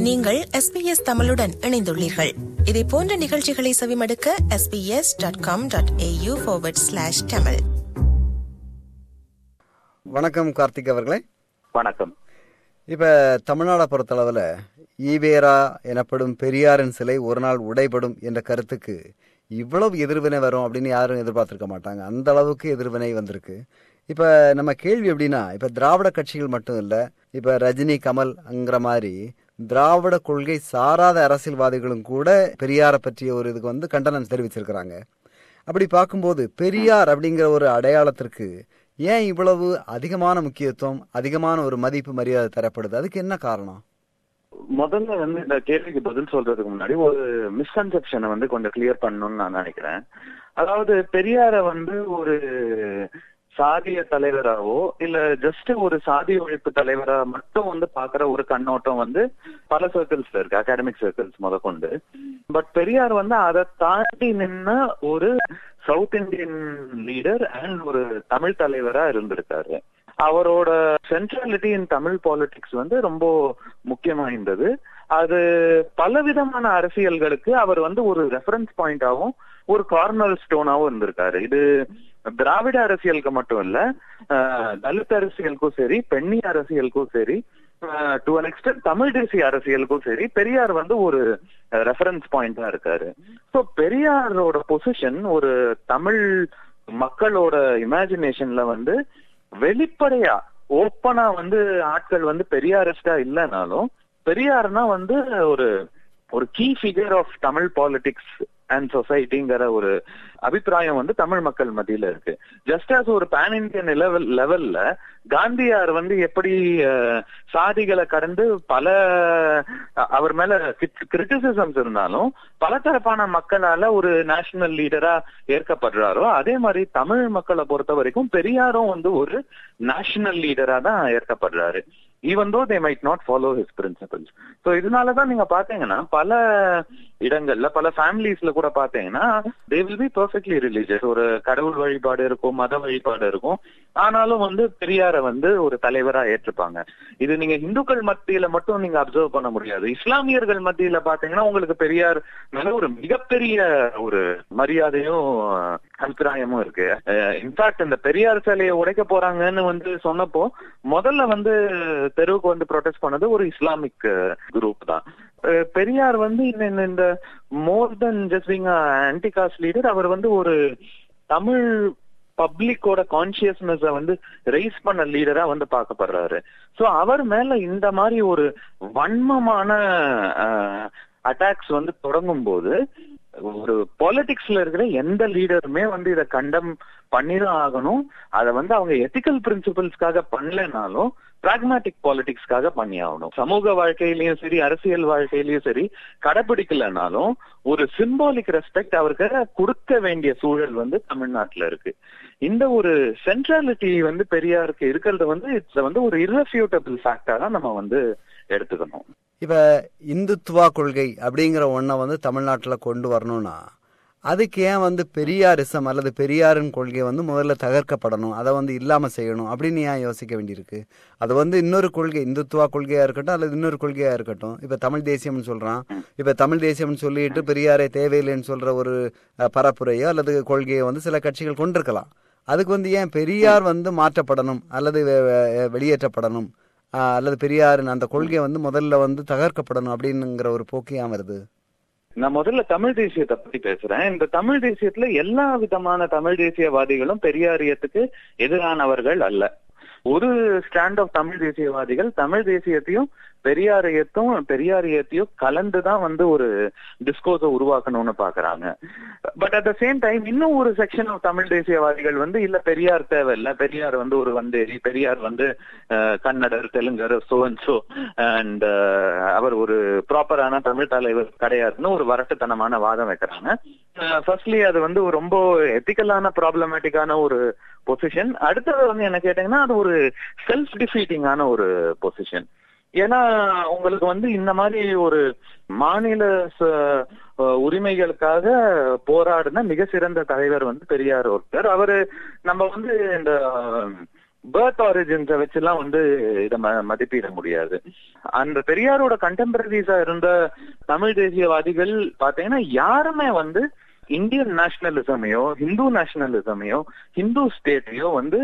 நீங்கள் எஸ்பிஎஸ் தமிழுடன் இணைந்துள்ளீர்கள் இதே போன்ற நிகழ்ச்சிகளை செவிமடுக்க SBS dot com dot AU slash Tamil வணக்கம் கார்த்திக் அவர்களே வணக்கம் இப்ப தமிழ்நாடை பொறுத்தளவில் ஈவேரா எனப்படும் பெரியாரின் சிலை ஒரு நாள் உடைபடும் என்ற கருத்துக்கு இவ்வளவு எதிர்வினை வரும் அப்படின்னு யாரும் எதிர்பார்த்திருக்க மாட்டாங்க அந்த அளவுக்கு எதிர்வினை வந்திருக்கு இப்ப நம்ம கேள்வி எப்படின்னா இப்ப திராவிட கட்சிகள் மட்டும் இல்ல இப்ப ரஜினி கமல்ங்கிற மாதிரி திராவிட கொள்கை சாராத அரசியல்வாதிகளும் கூட பெரியாரை பற்றிய ஒரு இதுக்கு வந்து கண்டனம் தெரிவிச்சிருக்கிறாங்க அப்படி பார்க்கும்போது பெரியார் அப்படிங்கிற ஒரு அடையாளத்திற்கு ஏன் இவ்வளவு அதிகமான முக்கியத்துவம் அதிகமான ஒரு மதிப்பு மரியாதை தரப்படுது அதுக்கு என்ன காரணம் முதல்ல வந்து இந்த கேள்விக்கு பதில் சொல்றதுக்கு முன்னாடி ஒரு மிஸ்கன்செப்ஷனை வந்து கொஞ்சம் கிளியர் பண்ணணும்னு நான் நினைக்கிறேன் அதாவது பெரியார வந்து ஒரு சாதிய தலைவராவோ இல்ல ஜஸ்ட் ஒரு சாதி ஒழிப்பு தலைவரா மட்டும் வந்து பாக்குற ஒரு கண்ணோட்டம் வந்து பல சர்க்கிள்ஸ்ல இருக்கு அகாடமிக் சர்க்கிள்ஸ் முதற்கொண்டு பட் பெரியார் வந்து அதை தாண்டி நின்ன ஒரு சவுத் இந்தியன் லீடர் அண்ட் ஒரு தமிழ் தலைவரா இருந்திருக்காரு அவரோட சென்ட்ராலிட்டி இன் தமிழ் பாலிடிக்ஸ் வந்து ரொம்ப முக்கியம் வாய்ந்தது அது பலவிதமான அரசியல்களுக்கு அவர் வந்து ஒரு ரெஃபரன்ஸ் பாயிண்டாவும் ஒரு கார்னர் ஸ்டோனாவும் இருந்திருக்காரு இது திராவிட அரசியலுக்கு மட்டும் இல்ல தலித் அரசியலுக்கும் சரி பெண்ணி அரசியலுக்கும் சரி டு அன் எக்ஸ்டென்ட் தமிழ் தேசிய அரசியலுக்கும் சரி பெரியார் வந்து ஒரு ரெஃபரன்ஸ் பாயிண்டா இருக்காரு ஸோ பெரியாரோட பொசிஷன் ஒரு தமிழ் மக்களோட இமேஜினேஷன்ல வந்து வெளிப்படையா ஓப்பனா வந்து ஆட்கள் வந்து பெரியாரிஸ்டா இல்லைனாலும் பெரியார்னா வந்து ஒரு ஒரு key figure of Tamil politics and சொசைட்டிங்கிற ஒரு அபிப்பிராயம் வந்து தமிழ் மக்கள் மத்தியில இருக்கு ஜஸ்ட் ஆஸ் ஒரு பேன் இந்தியன் லெவல் லெவல்ல காந்தியார் வந்து எப்படி சாதிகளை கடந்து பல அவர் மேல கிரிட்டிசிசம்ஸ் இருந்தாலும் பலதரப்பான மக்களால ஒரு நேஷனல் லீடரா ஏற்கப்படுறாரோ அதே மாதிரி தமிழ் மக்களை பொறுத்த வரைக்கும் பெரியாரும் வந்து ஒரு நேஷனல் லீடரா தான் ஏற்கப்படுறாரு even though they might not follow his principles so இதனாலதான் நீங்க பாத்தீங்கன்னா பல இடங்கள்ல பல ஃபேமிலிஸ்ல கூட பாத்தீங்கன்னா they will be perfectly religious ஒரு கடவுள் வழிபாடு இருக்கும் மத வழிபாடு இருக்கும் ஆனாலும் வந்து பெரியார வந்து ஒரு தலைவரா ஏற்றுப்பாங்க இது நீங்க இந்துக்கள் மத்தியில மட்டும் நீங்க அப்சர்வ் பண்ண முடியாது இஸ்லாமியர்கள் மத்தியில பாத்தீங்கன்னா உங்களுக்கு பெரியார் மேல ஒரு மிகப்பெரிய ஒரு மரியாதையும் அபிப்பிராயமும் இருக்கு இன்ஃபேக்ட் இந்த பெரியார் சிலையை உடைக்க போறாங்கன்னு வந்து சொன்னப்போ முதல்ல வந்து தெருவுக்கு வந்து ப்ரொடெஸ்ட் பண்ணது ஒரு இஸ்லாமிக் குரூப் தான் பெரியார் வந்து இந்த more than just being anti caste leader அவர் வந்து ஒரு தமிழ் பப்ளிக்கோட கான்சியஸ்னஸ வந்து ரைஸ் பண்ண லீடரா வந்து பார்க்கப்படுறாரு சோ அவர் மேல இந்த மாதிரி ஒரு வன்மமான அட்டாக்ஸ் வந்து தொடங்கும் போது ஒரு பாலிடிக்ஸ்ல இருக்கிற எந்த லீடருமே வந்து இதை கண்டம் பண்ணிதான் ஆகணும் அதை வந்து அவங்க எத்திக்கல் பிரின்சிபல்ஸ்க்காக பண்ணலனாலும் பிராக்மேட்டிக் பாலிடிக்ஸ்க்காக பண்ணி ஆகணும் சமூக வாழ்க்கையிலயும் சரி அரசியல் வாழ்க்கையிலயும் சரி கடைபிடிக்கலனாலும் ஒரு சிம்பாலிக் ரெஸ்பெக்ட் அவருக்கு கொடுக்க வேண்டிய சூழல் வந்து தமிழ்நாட்டுல இருக்கு இந்த ஒரு சென்ட்ராலிட்டி வந்து பெரியாருக்கு இருக்கிறது வந்து இட்ஸ் வந்து ஒரு இரஃபியூட்டபிள் ஃபேக்டா தான் நம்ம வந்து எடுத்துக்கணும் இப்ப இந்துத்துவா கொள்கை அப்படிங்கிற ஒன்றை வந்து தமிழ்நாட்டுல கொண்டு வரணும்னா அதுக்கு ஏன் வந்து பெரியாரிசம் அல்லது பெரியாரின் கொள்கை வந்து முதல்ல தகர்க்கப்படணும் அதை வந்து இல்லாம செய்யணும் அப்படின்னு ஏன் யோசிக்க வேண்டியிருக்கு அது வந்து இன்னொரு கொள்கை இந்துத்துவா கொள்கையா இருக்கட்டும் அல்லது இன்னொரு கொள்கையா இருக்கட்டும் இப்ப தமிழ் தேசியம்னு சொல்றான் இப்ப தமிழ் தேசியம்னு சொல்லிட்டு பெரியாரை தேவையில்லைன்னு சொல்ற ஒரு பரப்புரையோ அல்லது கொள்கையோ வந்து சில கட்சிகள் கொண்டிருக்கலாம் அதுக்கு வந்து ஏன் பெரியார் வந்து மாற்றப்படணும் அல்லது வெளியேற்றப்படணும் அல்லது பெரியாரின் அந்த கொள்கை வந்து முதல்ல வந்து தகர்க்கப்படணும் அப்படின்னுங்கிற ஒரு போக்கு ஏன் வருது நான் முதல்ல தமிழ் தேசியத்தை பத்தி பேசுறேன் இந்த தமிழ் தேசியத்துல எல்லா விதமான தமிழ் தேசியவாதிகளும் பெரியாரியத்துக்கு எதிரானவர்கள் அல்ல ஒரு ஸ்டாண்ட் ஆஃப் தமிழ் தேசியவாதிகள் தமிழ் தேசியத்தையும் பெரியாரியத்தும் பெரியாரியத்தையும் கலந்துதான் வந்து ஒரு டிஸ்கோஸ உருவாக்கணும்னு பாக்குறாங்க but at the same time இன்னும் ஒரு செக்ஷன் ஆஃப் தமிழ் தேசியவாதிகள் வந்து இல்ல பெரியார் தேவையில்ல பெரியார் வந்து ஒரு வந்தேரி பெரியார் வந்து கன்னடர் தெலுங்கர் சோ அண்ட் சோ அண்ட் அவர் ஒரு ப்ராப்பரான தமிழ் தலைவர் கிடையாதுன்னு ஒரு வரட்டுத்தனமான வாதம் வைக்கிறாங்க ஃபர்ஸ்ட்லி அது வந்து ரொம்ப எத்திக்கலான ப்ராப்ளமேட்டிக்கான ஒரு பொசிஷன் அடுத்தது வந்து என்ன கேட்டீங்கன்னா அது ஒரு செல்ஃப் டிஃபீட்டிங்கான ஒரு பொசிஷன் ஏன்னா உங்களுக்கு வந்து இந்த மாதிரி ஒரு மாநில உரிமைகளுக்காக போராடின மிக சிறந்த தலைவர் வந்து பெரியார் ஒருத்தர் அவரு நம்ம வந்து இந்த பர்த் ஆரிஜின்ஸை வச்சுலாம் வந்து இத ம- மதிப்பிட முடியாது அந்த பெரியாரோட கண்டெம்பரரிஸா இருந்த தமிழ் தேசியவாதிகள் பாத்தீங்கன்னா யாருமே வந்து இந்தியன் நேஷனலிசமையோ ஹிந்து நேஷனலிசமையோ ஹிந்து ஸ்டேட்டையோ வந்து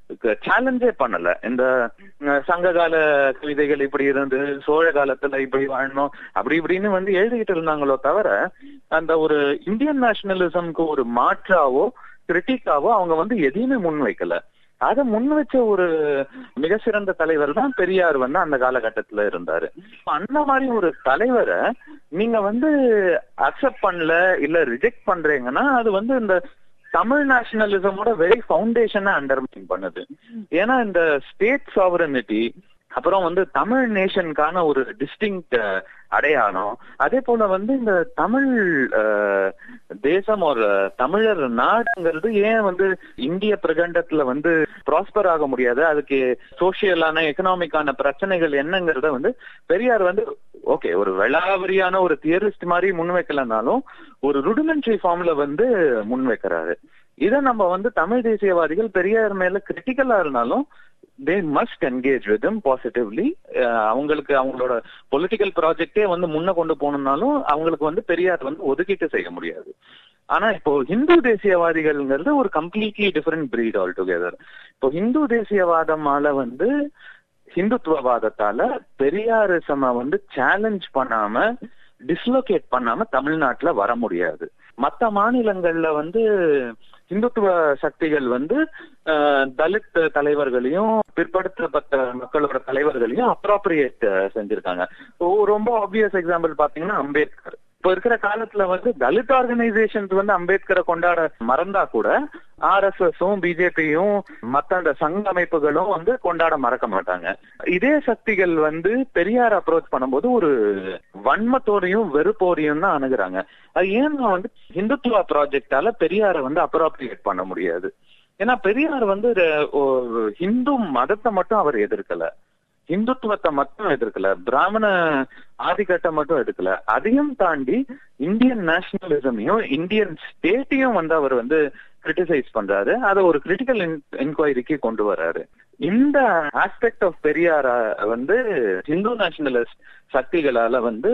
சேலஞ்சே பண்ணல இந்த அஹ், சங்ககால கவிதைகள் இப்படி இருந்து சோழ காலத்துல இப்படி வாழணும் அப்படி இப்படின்னு வந்து எழுதிக்கிட்டு இருந்தாங்களோ தவிர அந்த ஒரு இந்தியன் நேஷனலிசம்க்கு ஒரு மாற்றாவோ கிரிட்டிக்காவோ அவங்க வந்து எதையுமே முன் வைக்கல அதை முன் வச்ச ஒரு மிக சிறந்த தலைவர் தான் பெரியார் வந்து அந்த காலகட்டத்துல இருந்தாரு அந்த மாதிரி ஒரு தலைவரை நீங்க வந்து அக்செப்ட் பண்ணல இல்ல ரிஜெக்ட் பண்றீங்கன்னா அது வந்து இந்த தமிழ் நேஷனலிசமோட வெரி ஃபவுண்டேஷனை அண்டர்மைன் பண்ணுது ஏன்னா இந்த ஸ்டேட் சாவரனிட்டி அப்புறம் வந்து தமிழ் நேஷனுக்கான ஒரு டிஸ்டிங்க்ட் அடையாளம் அதே போல வந்து இந்த தமிழ் அஹ், தேசம் ஒரு தமிழர் நாடுங்கிறது ஏன் வந்து இந்திய பிரகண்டத்துல வந்து ப்ராஸ்பர் ஆக முடியாது அதுக்கு சோசியலான எக்கனாமிக்கான பிரச்சனைகள் என்னங்கிறத வந்து பெரியார் வந்து ஓகே ஒரு வெளாவரியான ஒரு தியரிஸ்ட் மாதிரி முன்வைக்கலனாலும் ஒரு ருடிமெண்ட்ரி ஃபார்ம்ல வந்து முன்வைக்கிறாரு இதை நம்ம வந்து தமிழ் தேசியவாதிகள் பெரியார் மேல கிரிட்டிக்கலா இருந்தாலும் they must engage with positively அவங்களுக்கு அவங்களோட பொலிட்டிக்கல் ப்ராஜெக்டே வந்து முன்ன கொண்டு போகணும்னாலும் அவங்களுக்கு வந்து பெரியார் வந்து ஒதுக்கீட்டு செய்ய முடியாது ஆனா இப்போ ஹிந்து தேசியவாதிகள்ங்கிறது ஒரு completely different breed altogether இப்போ ஹிந்து தேசியவாதமால வந்து ஹிந்துத்துவவாதத்தால பெரியாரிசம வந்து சேலஞ்ச் பண்ணாம டிஸ்லோகேட் பண்ணாம தமிழ்நாட்டுல வர முடியாது மத்த மாநிலங்கள்ல வந்து இந்துத்துவ சக்திகள் வந்து அஹ், தலித் தலைவர்களையும் பிற்படுத்தப்பட்ட மக்களோட தலைவர்களையும் அப்ராப்ரியேட் செஞ்சிருக்காங்க ஓ, ரொம்ப ஆப்வியஸ் எக்ஸாம்பிள் பாத்தீங்கன்னா அம்பேத்கர் இப்ப இருக்கிற காலத்துல வந்து தலித் ஆர்கனைசேஷன்ஸ் வந்து அம்பேத்கரை கொண்டாட மறந்தா கூட ஆர்எஸ்எஸும் பிஜேபியும் மத்த அந்த சங்க அமைப்புகளும் வந்து கொண்டாட மறக்க மாட்டாங்க இதே சக்திகள் வந்து பெரியார் அப்ரோச் பண்ணும்போது ஒரு வன்மத்தோடையும் வெறுப்போடையும் தான் அணுகுறாங்க அது ஏன்னா வந்து இந்துத்துவ ப்ராஜெக்டால பெரியாரை வந்து அப்ராப்ரியேட் பண்ண முடியாது ஏன்னா பெரியார் வந்து ஒரு- ஒரு ஹிந்து மதத்தை மட்டும் அவர் எதிர்க்கல இந்துத்துவத்தை மட்டும் எதிர்க்கல பிராமண ஆதிக்கத்தை மட்டும் எதிர்க்கல அதையும் தாண்டி இந்தியன் நேஷனலிசமையும் இந்தியன் ஸ்டேட்டையும் வந்து அவர் வந்து கிரிட்டிசைஸ் பண்றாரு அதை ஒரு கிரிட்டிக்கல் என்கொயரிக்கு கொண்டு வர்றாரு இந்த ஆஸ்பெக்ட் ஆஃப் பெரியார வந்து ஹிந்து நேஷனலிஸ்ட் சக்திகளால வந்து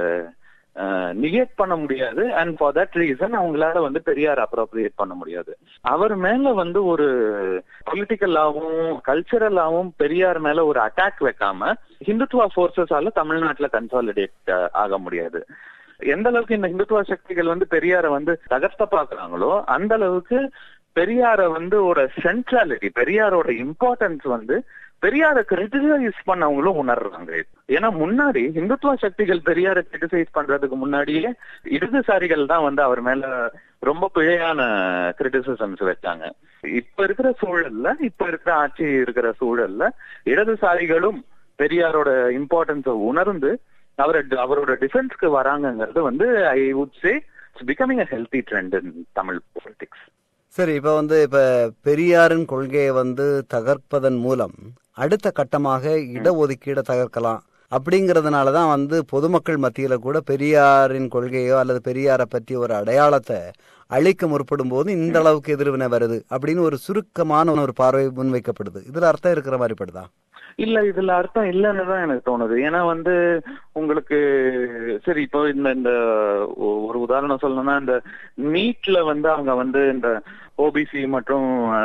நிகேட் பண்ண முடியாது அண்ட் ஃபார் தட் ரீசன் அவங்களால வந்து பெரியார் அப்ரோப்ரியேட் பண்ண முடியாது அவர் மேல வந்து ஒரு பொலிட்டிக்கலாவும் கல்ச்சரலாவும் பெரியார் மேல ஒரு அட்டாக் வைக்காம ஹிந்துத்துவா போர்சஸால தமிழ்நாட்டுல கன்சாலிடேட் ஆக முடியாது எந்த அளவுக்கு இந்த ஹிந்துத்துவ சக்திகள் வந்து பெரியார வந்து தகர்த்த பாக்குறாங்களோ அந்த அளவுக்கு பெரியார வந்து ஒரு சென்ட்ராலிட்டி பெரியாரோட இம்பார்ட்டன்ஸ் வந்து பெரியார கிரிட்டிசைஸ் பண்ணவங்களும் உணர்றாங்க ஏன்னா முன்னாடி இந்துத்துவ சக்திகள் பெரியார கிரிட்டிசைஸ் பண்றதுக்கு முன்னாடியே இடதுசாரிகள் தான் வந்து அவர் மேல ரொம்ப பிழையான கிரிட்டிசிசம்ஸ் வச்சாங்க இப்ப இருக்கிற சூழல்ல இப்ப இருக்கிற ஆட்சி இருக்கிற சூழல்ல இடதுசாரிகளும் பெரியாரோட இம்பார்ட்டன்ஸை உணர்ந்து அவரை அவரோட டிஃபென்ஸ்க்கு வராங்கங்கிறது வந்து I would say it's becoming a healthy trend in Tamil politics சரி இப்ப வந்து இப்ப பெரியாரின் கொள்கையை வந்து தகர்ப்பதன் மூலம் அடுத்த கட்டமாக இடஒதுக்கீடை தகர்க்கலாம் அப்படிங்கறதுனால தான் வந்து பொதுமக்கள் மத்தியில கூட பெரியாரின் கொள்கையோ அல்லது பெரியாரை பற்றி ஒரு அடையாளத்தை அழிக்க முற்படும் போது இந்த அளவுக்கு எதிர்வினை வருது அப்படின்னு ஒரு சுருக்கமான ஒரு பார்வை முன்வைக்கப்படுது இதுல அர்த்தம் இருக்கிற மாதிரி படுதா இல்ல இதுல அர்த்தம் இல்லைன்னு தான் எனக்கு தோணுது ஏன்னா வந்து உங்களுக்கு சரி இப்போ இந்த இந்த ஒ- ஒரு உதாரணம் சொல்லணும்னா இந்த நீட்ல வந்து அவங்க வந்து இந்த ஓபிசி மற்றும்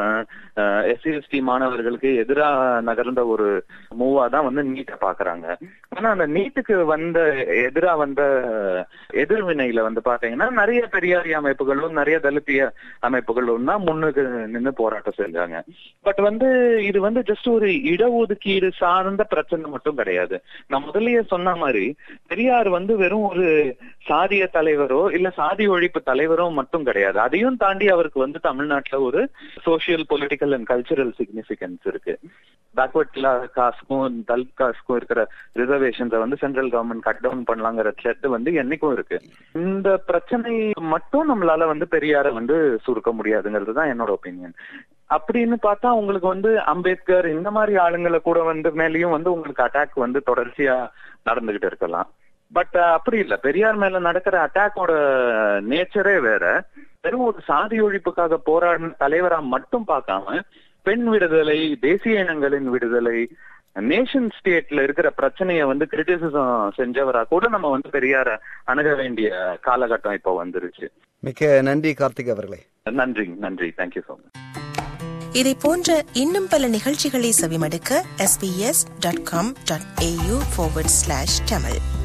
எஸ்சி எஸ்டி மாணவர்களுக்கு எதிராக நகர்ந்த ஒரு மூவா தான் வந்து நீட்டை பாக்குறாங்க ஆனா அந்த நீட்டுக்கு வந்த எதிரா வந்த எதிர்வினையில வந்து பாத்தீங்கன்னா நிறைய பெரியாரி அமைப்புகளும் நிறைய தலித்திய அமைப்புகளும் தான் முன்னுக்கு நின்று போராட்டம் செஞ்சாங்க பட் வந்து இது வந்து ஜஸ்ட் ஒரு இடஒதுக்கீடு சார்ந்த பிரச்சனை மட்டும் கிடையாது நான் முதல்லயே சொன்ன மாதிரி பெரியார் வந்து வெறும் ஒரு சாதிய தலைவரோ இல்ல சாதி ஒழிப்பு தலைவரோ மட்டும் கிடையாது அதையும் தாண்டி அவருக்கு வந்து தமிழ்நாட்டுல ஒரு social political and cultural significance இருக்கு பேக்வர்ட் காஸ்ட்க்கும் தலித் காஸ்ட்க்கும் இருக்கிற ரிசர்வேஷன்ஸை வந்து சென்ட்ரல் கவர்மெண்ட் கட் டவுன் பண்ணலாங்கிற த்ரெட் வந்து என்னைக்கும் இருக்கு இந்த பிரச்சனை மட்டும் நம்மளால வந்து பெரியார வந்து சுருக்க முடியாதுங்கிறது தான் என்னோட ஒப்பீனியன் அப்படின்னு பார்த்தா உங்களுக்கு வந்து அம்பேத்கர் இந்த மாதிரி ஆளுங்களை கூட வந்து மேலேயும் வந்து உங்களுக்கு அட்டாக் வந்து தொடர்ச்சியா நடந்துகிட்டு இருக்கலாம் பட் அப்படி இல்ல பெரியார் மேல நடக்கிற அட்டாக்கோட நேச்சரே வேற வெறும் ஒரு சாதி ஒழிப்புக்காக போராடின தலைவரா மட்டும் பார்க்காம பெண் விடுதலை தேசிய இனங்களின் விடுதலை நேஷன் ஸ்டேட்ல இருக்கிற பிரச்சனைய வந்து கிரிட்டிசிசம் செஞ்சவரா கூட நம்ம வந்து பெரியார அணுக வேண்டிய காலகட்டம் இப்போ வந்துருச்சு மிக்க நன்றி கார்த்திக் அவர்களே நன்றி நன்றி தேங்க்யூ ஸோ மச் இதை போன்ற இன்னும் பல நிகழ்ச்சிகளை செவிமடுக்க sbs.com.au forward slash tamil